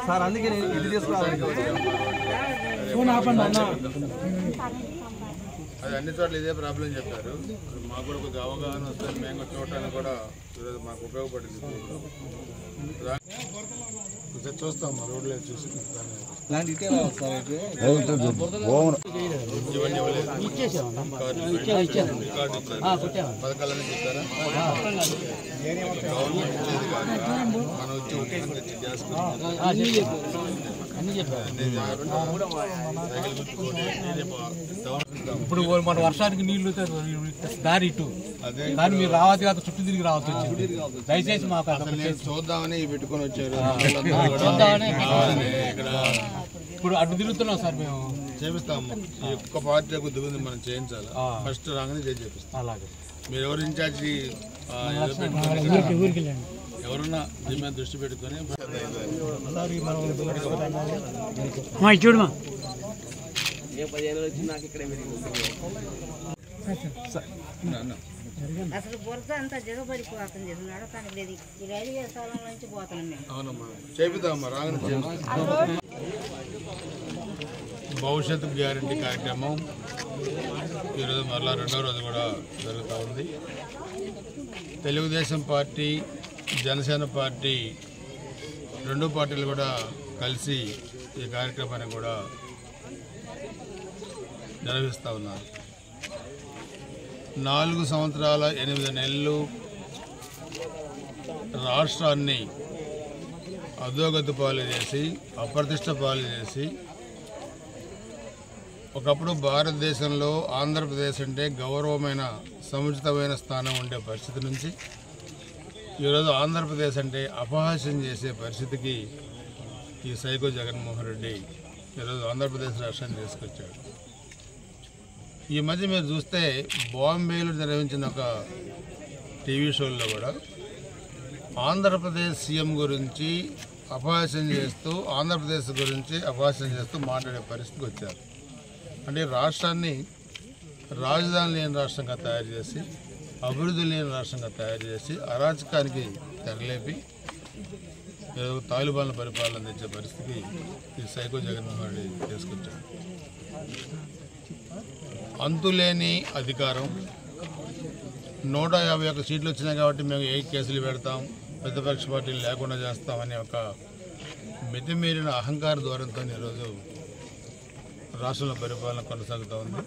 Sir అందుకే నేను ఇది తీసుకురావాలి అది అన్ని చోట్ల ఇదే ప్రాబ్లం చెప్పారు మాకు కూడా కొంచెం అవగాహన వస్తే మేము కూడా చూడటానికి కూడా ఈరోజు మాకు ఉపయోగపడింది రా- ఒకసారి చూస్తాం మా రోడ్లో చూసి దాన్ని ఇలాంటి ఇటే రావాలి సార్ అయితే ఇవన్నీ ఇవ్వలేదు కార్డు కార్డు ఇచ్చారు. పథకాలన్నీ చెప్పారా గవర్నమెంట్ ఇచ్చేది కాదు మనం వచ్చి ఉచితంగా ఇచ్చే గ్యాస్ గురించి. అన్ని జాగ్రత్త. సైకిల్ గుర్తుకోండి. నేనే పా- గవర్నమెంట్ ఇప్పుడు మన వర్షానికి నీళ్లు దారి ఇటు అదే కానీ మీరు రావాలి కాదు చుట్టూ తిరిగి రావాల్సి వచ్చింది దయచేసి మాకు అదొక అసలు నేను చూద్దామని ఇవి పెట్టుకొని వచ్చారు మహిళలందరూ కూడా కావాలని ఇక్కడ ఇప్పుడు అటు తిరుగుతున్నాం సార్ మేము చేపిస్తాము ఈ ఒక్క పార్టీ దిగుంది మనం చేయించాలి ఫస్ట్ రాగానే చేసి చేపిస్తాం అలాగే మీరు ఎవరు ఇన్ఛార్జి ఆ, ఏదో పెట్టుకొని ఎవరున్నా దీని మీద దృష్టి పెట్టుకొని చూడమా అసలు బురద అంతా దిగబడిపోతుంది నడతానికి లేదు ఈ రైల్వే స్థలం నుంచి పోతున్నాం మేము అవునమ్మా చేపిద్దామమ్మా రాగానే చేపిస్తాం భవిష్యత్తు గ్యారంటీ కార్యక్రమం ఈరోజు మరలా రెండో రోజు కూడా జరుగుతూ ఉంది తెలుగుదేశం పార్టీ జనసేన పార్టీ రెండు పార్టీలు కూడా కలిసి ఈ కార్యక్రమాన్ని కూడా నిర్వహిస్తూ ఉన్నారు నాలుగు సంవత్సరాల ఎనిమిది నెలలు రాష్ట్రాన్ని అధోగతి పాలు చేసి అప్రతిష్ట పాలు చేసి ఒకప్పుడు భారతదేశంలో ఆంధ్రప్రదేశ్ అంటే గౌరవమైన సముచితమైన స్థానం ఉండే పరిస్థితి నుంచి ఈరోజు ఆంధ్రప్రదేశ్ అంటే అపహాస్యం చేసే పరిస్థితికి ఈ సైకో జగన్మోహన్ రెడ్డి ఈరోజు ఆంధ్రప్రదేశ్ రాష్ట్రాన్ని తీసుకొచ్చాడు ఈ మధ్య మీరు చూస్తే బాంబేలో నిర్వహించిన ఒక టీవీ షోల్లో కూడా ఆంధ్రప్రదేశ్ సీఎం గురించి అపహాస్యం చేస్తూ ఆంధ్రప్రదేశ్ గురించి అపహాస్యం చేస్తూ మాట్లాడే పరిస్థితికి వచ్చారు అంటే రాష్ట్రాన్ని రాజధాని లేని రాష్ట్రంగా తయారు చేసి అభివృద్ధి లేని రాష్ట్రంగా తయారు చేసి అరాచకానికి తెరలేపి ఏదో తాలిబాన్ల పరిపాలన అందించే పరిస్థితికి ఈ సైకో జగన్మోహన్ రెడ్డి తీసుకొచ్చాడు అంతులేని అధికారం నూట యాభై ఒక్క సీట్లు వచ్చినాయి కాబట్టి మేము ఏ కేసులు పెడతాం ప్రతిపక్ష పార్టీలు లేకుండా చేస్తామనే ఒక మితిమీరిన అహంకార ద్వారంతో ఈరోజు రాష్ట్రంలో పరిపాలన కొనసాగుతూ ఉంది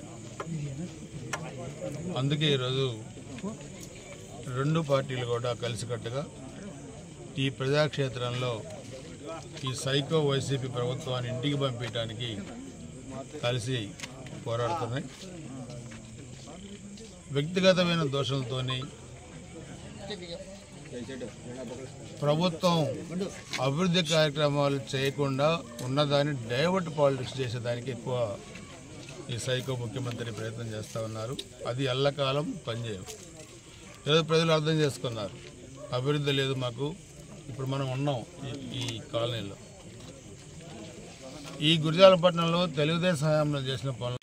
అందుకే ఈరోజు రెండు పార్టీలు కూడా కలిసికట్టుగా ఈ ప్రజాక్షేత్రంలో ఈ సైకో వైసీపీ ప్రభుత్వాన్ని ఇంటికి పంపించడానికి కలిసి పోరాడుతున్నాయి వ్యక్తిగతమైన దోషాలతోని ప్రభుత్వం అభివృద్ధి కార్యక్రమాలు చేయకుండా ఉన్నదాన్ని డైవర్ట్ పాలిటిక్స్ చేసేదానికి ఎక్కువ ఈ సైకో ముఖ్యమంత్రి ప్రయత్నం చేస్తూ ఉన్నారు అది ఎల్లకాలం పనిచేయవు ఏదో ప్రజలు అర్థం చేసుకున్నారు అభివృద్ధి లేదు మాకు ఇప్పుడు మనం ఉన్నాం ఈ- ఈ కాలనీలో ఈ గురిజాలపట్నంలో తెలుగుదేశం హయాంలో చేసిన పనులు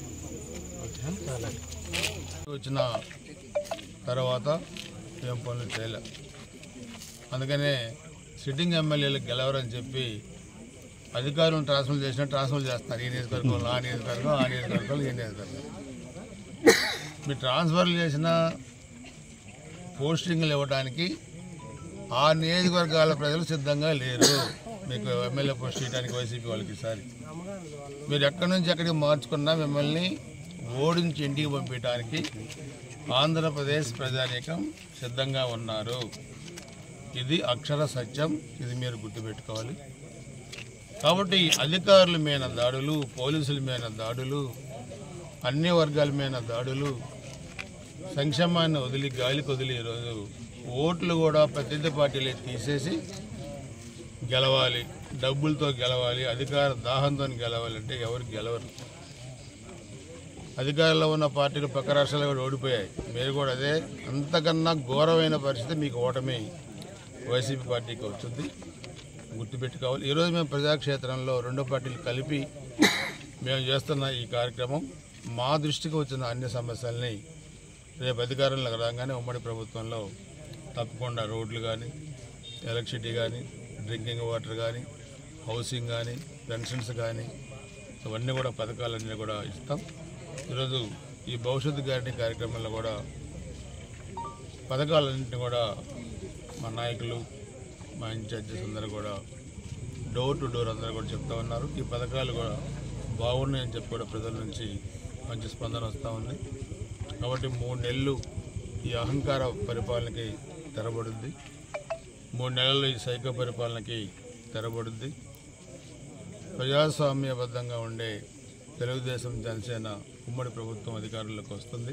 వచ్చిన తర్వాత ఏం పనులు చేయలే అందుకనే సిట్టింగ్ ఎమ్మెల్యేలు గెలవరని చెప్పి అధికారులను ట్రాన్స్ఫర్ చేసినా ట్రాన్స్ఫర్ చేస్తున్నారు ఈ నియోజకవర్గంలో ఆ నియోజకవర్గం ఆ నియోజకవర్గంలో ఈ నియోజకవర్గం మీరు ట్రాన్స్ఫర్లు చేసిన పోస్టింగ్లు ఇవ్వడానికి ఆ నియోజకవర్గాల ప్రజలు సిద్ధంగా లేరు మీకు ఎమ్మెల్యే పోస్ట్ ఇవ్వడానికి వైసీపీ వాళ్ళకి ఈసారి మీరు ఎక్కడి నుంచి ఎక్కడికి మార్చుకున్నా మిమ్మల్ని ఓడించి ఇంటికి పంపించడానికి ఆంధ్రప్రదేశ్ ప్రజానీకం సిద్ధంగా ఉన్నారు ఇది అక్షర సత్యం ఇది మీరు గుర్తుపెట్టుకోవాలి కాబట్టి అధికారుల మీద దాడులు పోలీసుల మీద దాడులు అన్ని వర్గాల మీద దాడులు సంక్షేమాన్ని వదిలి గాలికి వదిలి ఈరోజు ఓట్లు కూడా ప్రతినిధి పార్టీలే తీసేసి గెలవాలి డబ్బులతో గెలవాలి అధికార దాహంతో గెలవాలంటే ఎవరు గెలవరు అధికారంలో ఉన్న పార్టీలు పక్క రాష్ట్రాలు కూడా ఓడిపోయాయి మీరు కూడా అదే అంతకన్నా ఘోరమైన పరిస్థితి మీకు ఓటమి వైసీపీ పార్టీకి వచ్చింది గుర్తుపెట్టుకోవాలి ఈరోజు మేము ప్రజాక్షేత్రంలో రెండు పార్టీలు కలిపి మేము చేస్తున్న ఈ కార్యక్రమం మా దృష్టికి వచ్చిన అన్ని సమస్యల్ని రేపు అధికారంలోకి రాగానే ఉమ్మడి ప్రభుత్వంలో తప్పకుండా రోడ్లు కానీ ఎలక్ట్రిసిటీ కానీ డ్రింకింగ్ వాటర్ కానీ హౌసింగ్ కానీ పెన్షన్స్ కానీ అవన్నీ కూడా పథకాలన్నీ కూడా ఇస్తాం ఈరోజు ఈ భవిష్యత్తు గ్యారంటీ కార్యక్రమంలో కూడా పథకాలన్నింటినీ కూడా మా నాయకులు మా ఇన్ఛార్జెస్ అందరూ కూడా డోర్ టు డోర్ అందరూ కూడా చెప్తా ఉన్నారు ఈ పథకాలు కూడా బాగున్నాయని చెప్పి కూడా ప్రజల నుంచి మంచి స్పందన వస్తూ ఉంది కాబట్టి మూడు నెలలు ఈ అహంకార పరిపాలనకి తెరబడుద్ది మూడు నెలలు ఈ సైకో పరిపాలనకి తెరబడుద్ది ప్రజాస్వామ్యబద్ధంగా ఉండే తెలుగుదేశం జనసేన ఉమ్మడి ప్రభుత్వం అధికారంలోకి వస్తుంది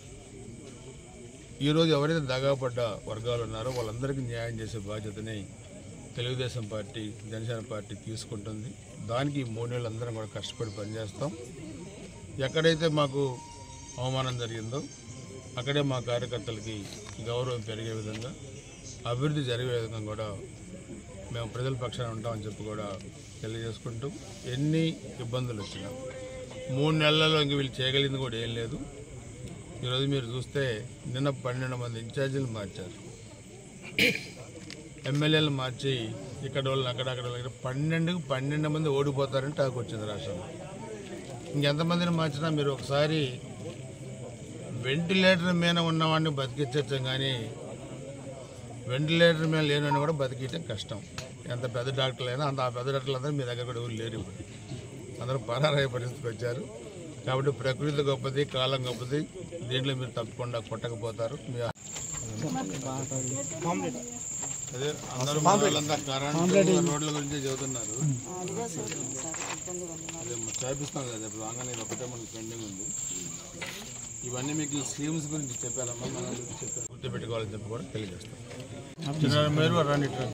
ఈరోజు ఎవరైతే దగాపడ్డ వర్గాలు ఉన్నారో వాళ్ళందరికీ న్యాయం చేసే బాధ్యతని తెలుగుదేశం పార్టీ జనసేన పార్టీ తీసుకుంటుంది దానికి ఈ మూడు నెలలు అందరం కూడా కష్టపడి పనిచేస్తాం ఎక్కడైతే మాకు అవమానం జరిగిందో అక్కడే మా కార్యకర్తలకి గౌరవం పెరిగే విధంగా అభివృద్ధి జరిగే విధంగా కూడా మేము ప్రజల పక్షాన ఉంటామని చెప్పి కూడా తెలియజేసుకుంటూ ఎన్ని ఇబ్బందులు వచ్చినా మూడు నెలలలో ఇంక వీళ్ళు చేయగలిగింది కూడా ఏం లేదు ఈరోజు మీరు చూస్తే నిన్న పన్నెండు మంది ఇన్ఛార్జీలు మార్చారు ఎమ్మెల్యేలు మార్చి ఇక్కడ వాళ్ళని అక్కడ అక్కడ వాళ్ళని పన్నెండుకు పన్నెండు మంది ఓడిపోతారని టాక్ వచ్చింది రాష్ట్రంలో ఇంకెంతమందిని మార్చినా మీరు ఒకసారి వెంటిలేటర్ మీద ఉన్నవాడిని బతికించచ్చు కానీ వెంటిలేటర్ మీద లేనివాడిని కూడా బతికించడం కష్టం ఎంత పెద్ద డాక్టర్లు అయినా అంత ఆ పెద్ద డాక్టర్లు అందరూ మీ దగ్గర కూడా ఎవరు లేరు ఇప్పుడు అందరూ పరారయ్యే పరిస్థితికి వచ్చారు కాబట్టి ప్రకృతి గొప్పది కాలం గొప్పది దీంట్లో మీరు తప్పకుండా కొట్టకపోతారు మీ అదే అందరూ మన వాళ్ళంతా కరెంటు రోడ్ల గురించి చెబుతున్నారు అదే మరి చేపిస్తాం కదా ఇప్పుడు రాగానే ఇది ఒకటే మనకి పెండింగ్ ఉంది ఇవన్నీ మీకు ఈ స్కీమ్స్ గురించి చెప్పారమ్మా మన గురించి చెప్పారు గుర్తుపెట్టుకోవాలని చెప్పి కూడా తెలియజేస్తాం చిన్న మీరు రండి ఇటు రండి.